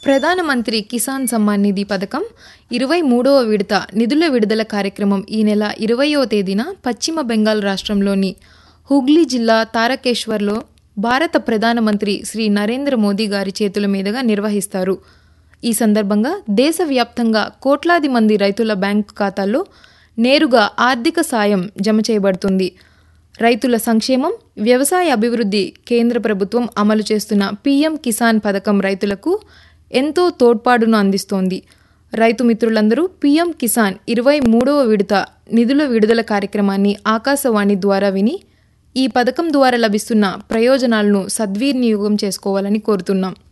ప్రధానమంత్రి కిసాన్ సమ్మాన్ నిధి పథకం ఇరవై మూడవ విడత నిధుల విడుదల కార్యక్రమం ఈ నెల ఇరవయో తేదీన పశ్చిమ బెంగాల్ రాష్ట్రంలోని హుగ్లీ జిల్లా తారకేశ్వర్లో భారత ప్రధానమంత్రి శ్రీ నరేంద్ర మోదీ గారి చేతుల మీదుగా నిర్వహిస్తారు ఈ సందర్భంగా దేశవ్యాప్తంగా కోట్లాది మంది రైతుల బ్యాంకు ఖాతాల్లో నేరుగా ఆర్థిక సాయం జమ చేయబడుతుంది రైతుల సంక్షేమం వ్యవసాయ అభివృద్ధి కేంద్ర ప్రభుత్వం అమలు చేస్తున్న పీఎం కిసాన్ పథకం రైతులకు ఎంతో తోడ్పాటును అందిస్తోంది రైతు మిత్రులందరూ పీఎం కిసాన్ ఇరవై మూడవ విడత నిధుల విడుదల కార్యక్రమాన్ని ఆకాశవాణి ద్వారా విని ఈ పథకం ద్వారా లభిస్తున్న ప్రయోజనాలను సద్వినియోగం చేసుకోవాలని కోరుతున్నాం